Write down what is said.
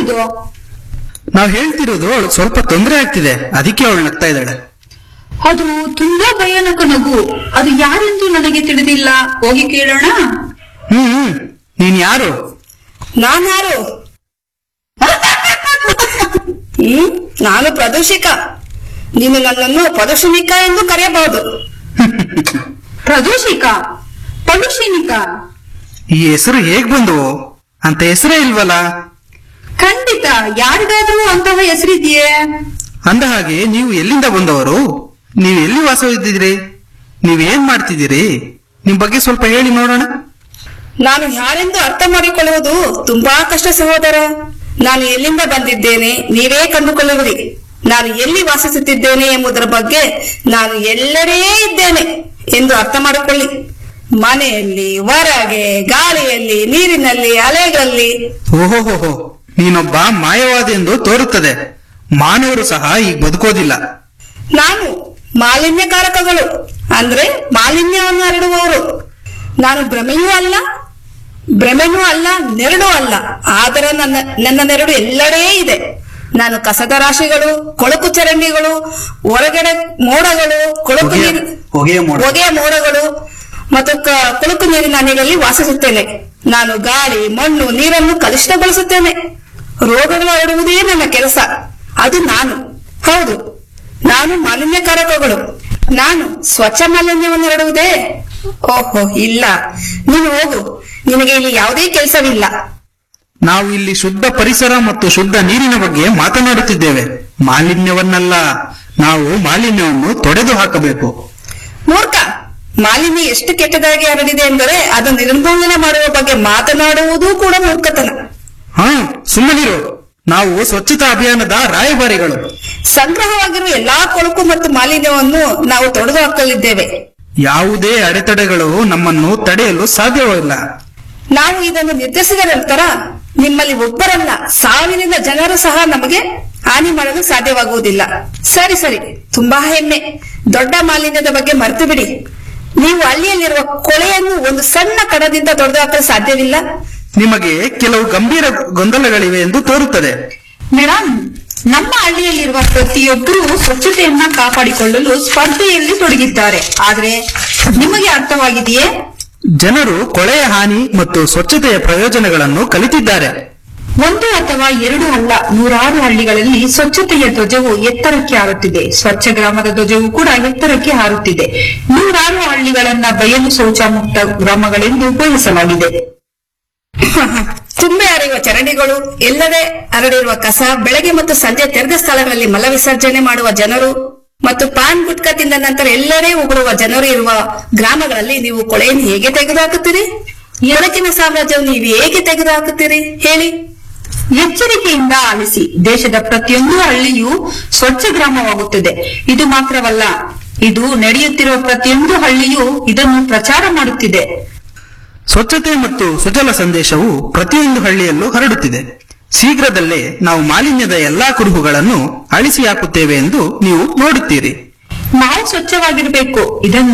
ಯಾರಿದು ನಾವ್ ಹೇಳ್ತಿರೋದು ಅವಳು ಸ್ವಲ್ಪ ತೊಂದರೆ ಆಗ್ತಿದೆ ಅದಕ್ಕೆ ಅವಳು ನಗ್ತಾ ಇದ್ದಾಳೆ ಅದು ತುಂಬಾ ಭಯಾನಕ ನಗು ಅದು ಯಾರೆಂದು ನನಗೆ ತಿಳಿದಿಲ್ಲ ಹೋಗಿ ಕೇಳೋಣ ಹ್ಮ್ ಹ್ಮ್ ನೀನ್ ಯಾರು ನಾನ್ಯಾರು ಹ್ಮ್ ನಾನು ಪ್ರದೂಷಿಕ ನೀನು ನನ್ನನ್ನು ಪ್ರದೂಷಣಿಕ ಎಂದು ಕರೆಯಬಹುದು ಪ್ರದೂಷಿಕ ಪಡುಷಿನಿಕ ಈ ಹೆಸರು ಹೇಗ್ ಬಂದವು ಅಂತ ಹೆಸರೇ ಇಲ್ವಲ್ಲ ಖಂಡಿತ ಯಾರಿಗಾದ್ರೂ ಅಂತಹ ಹೆಸರಿದೆಯೇ ಅಂದ ಹಾಗೆ ನೀವು ಎಲ್ಲಿಂದ ಬಂದವರು ನೀವು ಎಲ್ಲಿ ವಾಸವಿದ್ದೀರಿ ನೀವೇನ್ ಮಾಡ್ತಿದ್ದೀರಿ ನಿಮ್ ಬಗ್ಗೆ ಸ್ವಲ್ಪ ಹೇಳಿ ನೋಡೋಣ ನಾನು ಯಾರೆಂದು ಅರ್ಥ ಮಾಡಿಕೊಳ್ಳುವುದು ತುಂಬಾ ಕಷ್ಟ ಸಹೋದರ ನಾನು ಎಲ್ಲಿಂದ ಬಂದಿದ್ದೇನೆ ನೀವೇ ಕಂಡುಕೊಳ್ಳುವಿರಿ ನಾನು ಎಲ್ಲಿ ವಾಸಿಸುತ್ತಿದ್ದೇನೆ ಎಂಬುದರ ಬಗ್ಗೆ ನಾನು ಎಲ್ಲೆಡೇ ಇದ್ದೇನೆ ಎಂದು ಅರ್ಥ ಮಾಡಿಕೊಳ್ಳಿ ಮನೆಯಲ್ಲಿ ಹೊರಗೆ ಗಾಳಿಯಲ್ಲಿ ನೀರಿನಲ್ಲಿ ಅಲೆಗಳಲ್ಲಿ ಓಹೋಹೋಹೋ ನೀನೊಬ್ಬ ಮಾಯವಾದಿ ಎಂದು ತೋರುತ್ತದೆ ಮಾನವರು ಸಹ ಈಗ ಬದುಕೋದಿಲ್ಲ ನಾನು ಮಾಲಿನ್ಯಕಾರಕಗಳು ಅಂದ್ರೆ ಮಾಲಿನ್ಯವನ್ನು ಹರಡುವವರು ನಾನು ಭ್ರಮೆಯೂ ಅಲ್ಲ ಭ್ರಮೆನೂ ಅಲ್ಲ ನೆರಳು ಅಲ್ಲ ಆದರೆ ನನ್ನ ನನ್ನ ನೆರಳು ಎಲ್ಲೆಡೇ ಇದೆ ನಾನು ಕಸದ ರಾಶಿಗಳು ಕೊಳಕು ಚರಂಡಿಗಳು ಹೊರಗಡೆ ಮೋಡಗಳು ಕೊಳಕು ಹೊಗೆಯ- ನೀರು ಹೊಗೆಯ ಮೋಡ. ಹೊಗೆಯ ಮೋಡಗಳು ಮತ್ತು ಕ- ಕೊಳಕು ನೀರಿನ ಅಣೆಗಳಲ್ಲಿ ವಾಸಿಸುತ್ತೇನೆ ನಾನು ಗಾಳಿ ಮಣ್ಣು ನೀರನ್ನು ಕಲುಷಿತಗೊಳಿಸುತ್ತೇನೆ ರೋಗಗಳು ಹರಡುವುದೇ ನನ್ನ ಕೆಲಸ ಅದು ನಾನು ಹೌದು ನಾನು ಮಾಲಿನ್ಯಕಾರಕಗಳು ನಾನು ಸ್ವಚ್ಛ ಮಾಲಿನ್ಯವನ್ನು ಹರಡುವುದೇ ಓಹೋ ಇಲ್ಲ ನೀನು ಹೋಗು ನಿನಗೆ ಇಲ್ಲಿ ಯಾವುದೇ ಕೆಲಸವಿಲ್ಲ ನಾವು ಇಲ್ಲಿ ಶುದ್ಧ ಪರಿಸರ ಮತ್ತು ಶುದ್ಧ ನೀರಿನ ಬಗ್ಗೆ ಮಾತನಾಡುತ್ತಿದ್ದೇವೆ ಮಾಲಿನ್ಯವನ್ನಲ್ಲ ನಾವು ಮಾಲಿನ್ಯವನ್ನು ತೊಡೆದು ಹಾಕಬೇಕು ಮೂರ್ಖ ಮಾಲಿನ್ಯ ಎಷ್ಟು ಕೆಟ್ಟದಾಗಿ ಹರಡಿದೆ ಎಂದರೆ ಅದನ್ನು ನಿರ್ಮೂಲನೆ ಮಾಡುವ ಬಗ್ಗೆ ಮಾತನಾಡುವುದೂ ಕೂಡ ಮೂರ್ಖತನ ಹಾ ಸುಮ್ಮನಿರು ನಾವು ಸ್ವಚ್ಛತಾ ಅಭಿಯಾನದ ರಾಯಭಾರಿಗಳು ಸಂಗ್ರಹವಾಗಿರುವ ಎಲ್ಲಾ ಕೊಳಕು ಮತ್ತು ಮಾಲಿನ್ಯವನ್ನು ನಾವು ತೊಡೆದು ಹಾಕಲಿದ್ದೇವೆ ಯಾವುದೇ ಅಡೆತಡೆಗಳು ನಮ್ಮನ್ನು ತಡೆಯಲು ಸಾಧ್ಯವಿಲ್ಲ ನಾವು ಇದನ್ನು ನಿರ್ಧರಿಸಿದ ನಂತರ ನಿಮ್ಮಲ್ಲಿ ಒಬ್ಬರಲ್ಲ ಸಾವಿರದ ಜನರು ಸಹ ನಮಗೆ ಹಾನಿ ಮಾಡಲು ಸಾಧ್ಯವಾಗುವುದಿಲ್ಲ ಸರಿ ಸರಿ ತುಂಬಾ ಹೆಮ್ಮೆ ದೊಡ್ಡ ಮಾಲಿನ್ಯದ ಬಗ್ಗೆ ಮರೆತು ಬಿಡಿ ನೀವು ಹಳ್ಳಿಯಲ್ಲಿರುವ ಕೊಳೆಯನ್ನು ಒಂದು ಸಣ್ಣ ಕಣದಿಂದ ತೊಡೆದು ಹಾಕಲು ಸಾಧ್ಯವಿಲ್ಲ ನಿಮಗೆ ಕೆಲವು ಗಂಭೀರ ಗೊಂದಲಗಳಿವೆ ಎಂದು ತೋರುತ್ತದೆ ಮೇಡಮ್ ನಮ್ಮ ಹಳ್ಳಿಯಲ್ಲಿರುವ ಪ್ರತಿಯೊಬ್ಬರೂ ಸ್ವಚ್ಛತೆಯನ್ನ ಕಾಪಾಡಿಕೊಳ್ಳಲು ಸ್ಪರ್ಧೆಯಲ್ಲಿ ತೊಡಗಿದ್ದಾರೆ ಆದ್ರೆ ನಿಮಗೆ ಅರ್ಥವಾಗಿದೆಯೇ ಜನರು ಕೊಳೆಯ ಹಾನಿ ಮತ್ತು ಸ್ವಚ್ಛತೆಯ ಪ್ರಯೋಜನಗಳನ್ನು ಕಲಿತಿದ್ದಾರೆ ಒಂದು ಅಥವಾ ಎರಡು ಅಲ್ಲ ನೂರಾರು ಹಳ್ಳಿಗಳಲ್ಲಿ ಸ್ವಚ್ಛತೆಯ ಧ್ವಜವು ಎತ್ತರಕ್ಕೆ ಹಾರುತ್ತಿದೆ ಸ್ವಚ್ಛ ಗ್ರಾಮದ ಧ್ವಜವು ಕೂಡ ಎತ್ತರಕ್ಕೆ ಹಾರುತ್ತಿದೆ ನೂರಾರು ಹಳ್ಳಿಗಳನ್ನ ಬಯಲು ಶೌಚ ಮುಕ್ತ ಗ್ರಾಮಗಳೆಂದು ಘೋಷಿಸಲಾಗಿದೆ ತುಂಬೆ ಹರಿಯುವ ಚರಂಡಿಗಳು ಎಲ್ಲದೆ ಹರಡಿರುವ ಕಸ ಬೆಳಗ್ಗೆ ಮತ್ತು ಸಂಜೆ ತೆರೆದ ಸ್ಥಳಗಳಲ್ಲಿ ಮಲ ವಿಸರ್ಜನೆ ಮಾಡುವ ಜನರು ಮತ್ತು ಪಾನ್ ಗುಟ್ಕ ತಿಂದ ನಂತರ ಎಲ್ಲೆಡೆ ಉಗುಳುವ ಜನರು ಇರುವ ಗ್ರಾಮಗಳಲ್ಲಿ ನೀವು ಕೊಳೆಯನ್ನು ಹೇಗೆ ತೆಗೆದುಹಾಕುತ್ತೀರಿ ಬೆಳಕಿನ ಸಾಮ್ರಾಜ್ಯವನ್ನು ನೀವು ಹೇಗೆ ತೆಗೆದುಹಾಕುತ್ತೀರಿ ಹೇಳಿ ಎಚ್ಚರಿಕೆಯಿಂದ ಆಲಿಸಿ ದೇಶದ ಪ್ರತಿಯೊಂದು ಹಳ್ಳಿಯೂ ಸ್ವಚ್ಛ ಗ್ರಾಮವಾಗುತ್ತದೆ ಇದು ಮಾತ್ರವಲ್ಲ ಇದು ನಡೆಯುತ್ತಿರುವ ಪ್ರತಿಯೊಂದು ಹಳ್ಳಿಯೂ ಇದನ್ನು ಪ್ರಚಾರ ಮಾಡುತ್ತಿದೆ ಸ್ವಚ್ಛತೆ ಮತ್ತು ಸುಜಲ ಸಂದೇಶವು ಪ್ರತಿಯೊಂದು ಹಳ್ಳಿಯಲ್ಲೂ ಹರಡುತ್ತಿದೆ ಶೀಘ್ರದಲ್ಲೇ ನಾವು ಮಾಲಿನ್ಯದ ಎಲ್ಲಾ ಕುರುಹುಗಳನ್ನು ಅಳಿಸಿ ಹಾಕುತ್ತೇವೆ ಎಂದು ನೀವು ನೋಡುತ್ತೀರಿ ನಾವು ಸ್ವಚ್ಛವಾಗಿರಬೇಕು ಇದನ್ನು